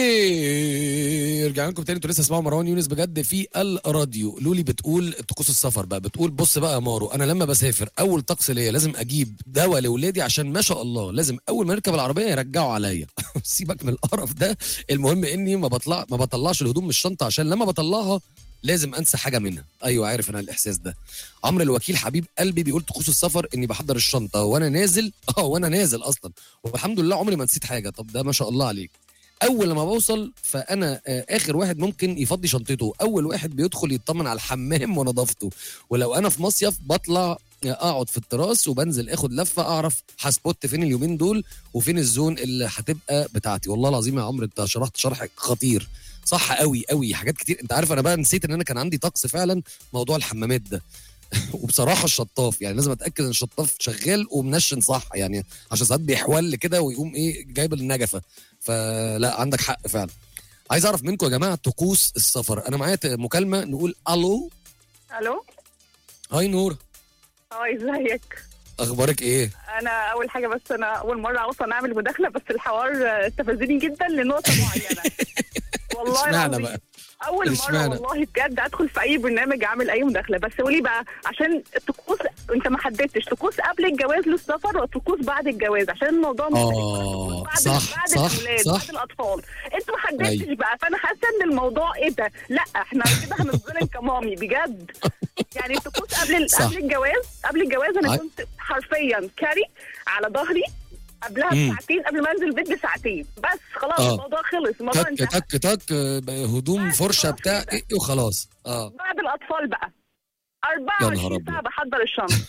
رجعنا لكم تاني انتوا لسه اسمعوا مروان يونس بجد في الراديو لولي بتقول طقوس السفر بقى بتقول بص بقى يا مارو انا لما بسافر اول طقس ليا لازم اجيب دواء لاولادي عشان ما شاء الله لازم اول ما نركب العربيه يرجعوا عليا سيبك من القرف ده المهم اني ما بطلع ما بطلعش الهدوم من الشنطه عشان لما بطلعها لازم انسى حاجه منها ايوه عارف انا الاحساس ده عمرو الوكيل حبيب قلبي بيقول طقوس السفر اني بحضر الشنطه وانا نازل اه وانا نازل اصلا والحمد لله عمري ما نسيت حاجه طب ده ما شاء الله عليك اول لما بوصل فانا آه، اخر واحد ممكن يفضي شنطته اول واحد بيدخل يطمن على الحمام ونظافته ولو انا في مصيف بطلع اقعد في التراس وبنزل اخد لفه اعرف هسبوت فين اليومين دول وفين الزون اللي هتبقى بتاعتي والله العظيم يا عمرو انت شرحت شرح خطير صح قوي قوي حاجات كتير انت عارف انا بقى نسيت ان انا كان عندي طقس فعلا موضوع الحمامات ده وبصراحه الشطاف يعني لازم اتاكد ان الشطاف شغال ومنشن صح يعني عشان ساعات بيحول كده ويقوم ايه جايب النجفه فلا عندك حق فعلا عايز اعرف منكم يا جماعه طقوس السفر انا معايا مكالمه نقول الو الو هاي نور اه ازيك اخبارك ايه انا اول حاجه بس انا اول مره اصلا اعمل مداخله بس الحوار آه، استفزني جدا لنقطه معينه والله اشمعنى العظيم. بقى اول مره اشمعنى؟ والله بجد ادخل في اي برنامج اعمل اي مداخله بس قولي بقى عشان الطقوس انت ما حددتش طقوس قبل الجواز للسفر وطقوس بعد الجواز عشان الموضوع مختلف. اه بعد صح بعد صح الاولاد صح بعد الاطفال انت ما حددتش أيوة. بقى فانا حاسه ان الموضوع ايه ده لا احنا كده هنتظلم كمامي بجد يعني الطقوس قبل صح. قبل الجواز قبل الجواز انا عي- كنت حرفيا كاري على ظهري قبلها مم. بساعتين قبل ما انزل البيت بساعتين بس خلاص آه. الموضوع خلص الموضوع تك انتهى تك تك آه، هدوم بس فرشه خلاص بتاع كده. إيه وخلاص اه بعد الاطفال بقى يا نهار 24 أبيض. ساعه بحضر الشنطه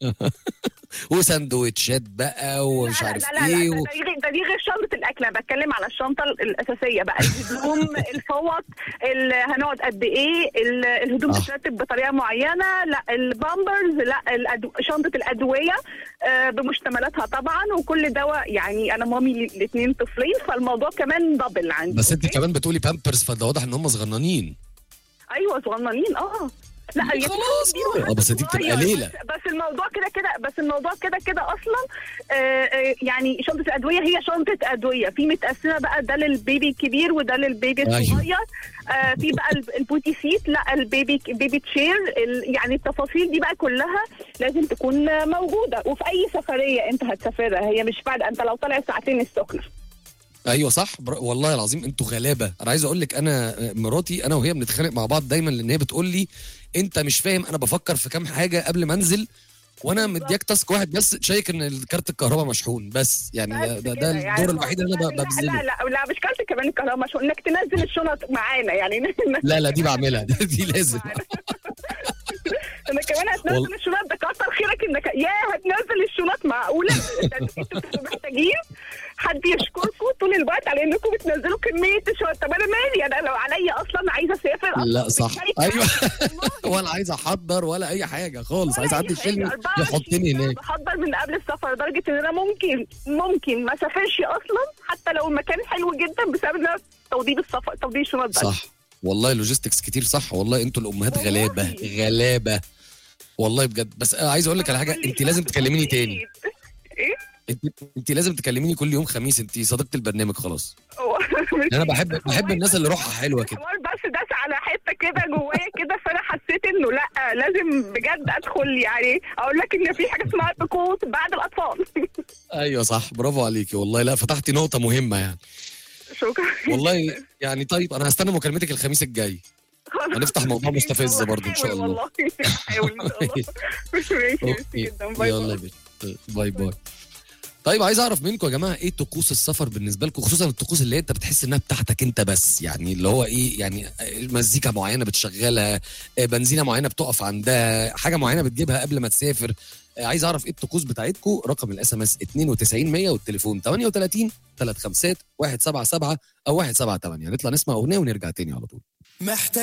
وسندوتشات بقى ومش لا عارف لا لا, ايه لا و... ده, غير- ده دي غير شنطه الاكل انا بتكلم على الشنطه الاساسيه بقى الهدوم الفوط ال- هنقعد قد ايه ال- الهدوم آه. تترتب بطريقه معينه لا البامبرز لا الأدو... شنطه الادويه آه، بمشتملاتها طبعا وكل دواء يعني انا مامي الاثنين طفلين فالموضوع كمان دبل عندي بس انت أوكي؟ كمان بتقولي بامبرز فده واضح ان هم صغننين ايوه صغننين اه لا هي خلاص كبيرة وحد اه بس دي بتبقى صغير. ليله بس, بس الموضوع كده كده بس الموضوع كده كده اصلا آه آه يعني شنطه الادويه هي شنطه ادويه في متقسمه بقى ده للبيبي الكبير وده للبيبي أيوة. الصغير آه في بقى الب- البوتي سيت لا البيبي بيبي تشير ال- يعني التفاصيل دي بقى كلها لازم تكون آه، موجوده وفي اي سفريه انت هتسافرها هي مش فارقه انت لو طالع ساعتين السخنه ايوه صح بر... والله العظيم انتوا غلابه انا عايز اقول لك انا آه، مراتي انا وهي بنتخانق مع بعض دايما لان هي بتقول لي انت مش فاهم انا بفكر في كام حاجه قبل ما انزل وانا بالظبط. مدياك تاسك واحد بس شايك ان كارت الكهرباء مشحون بس يعني ده, بس ده, كده ده يعني الدور الوحيد اللي انا ب- لا ببذله لا لا لا مش كارت كمان الكهرباء مش انك تنزل الشنط معانا يعني لا لا دي بعملها دي لازم انا كمان هتنزل وال- الشنط ده كتر خيرك انك يا هتنزل الشنط معقوله ده انتوا بتبقوا محتاجين حد يشكركم طول الوقت على انكم بتنزلوا كميه الشنط طب انا مالي انا لو عليا اصلا عايزه اسافر أصلاً لا صح بالكيف ايوه والله. ولا عايز احضر ولا اي حاجه خالص عايز ولا حد أي حاجة. يشيلني 24 يحطني ساعة هناك بحضر من قبل السفر لدرجه ان انا ممكن ممكن ما اسافرش اصلا حتى لو المكان حلو جدا بسبب ان أنا توضيب السفر توضيب الشنط بس صح والله لوجيستكس كتير صح والله انتوا الامهات والله. غلابه غلابه والله بجد بس آه، عايز اقول لك على حاجه انت لازم تكلميني تاني ايه انت انت لازم تكلميني كل يوم خميس انت صديقه البرنامج خلاص هو- انا بحب بحب الناس اللي روحها حلوه كده الحوار بس داس على حته كده جوايا كده فانا حسيت انه لا لازم بجد ادخل يعني اقول لك ان في حاجه اسمها طقوس بعد الاطفال ايوه صح برافو عليكي والله لا فتحتي نقطه مهمه يعني شكرا والله يعني طيب انا هستنى مكالمتك الخميس الجاي هنفتح موضوع مستفز برضه ان شاء الله والله حاول ان شاء الله ماشي ميرسي اوكي جدا باي يلا باي يا باشا باي باي طيب عايز اعرف منكم يا جماعه ايه طقوس السفر بالنسبه لكم خصوصا الطقوس اللي انت بتحس انها بتاعتك انت بس يعني اللي هو ايه يعني مزيكا معينه بتشغلها آه، بنزينه معينه بتقف عندها حاجه معينه بتجيبها قبل ما تسافر آه، عايز اعرف ايه الطقوس بتاعتكم رقم الاس ام اس 92100 والتليفون 38 35 177 او 178 هنطلع نسمع اغنيه ونرجع تاني على طول محتاج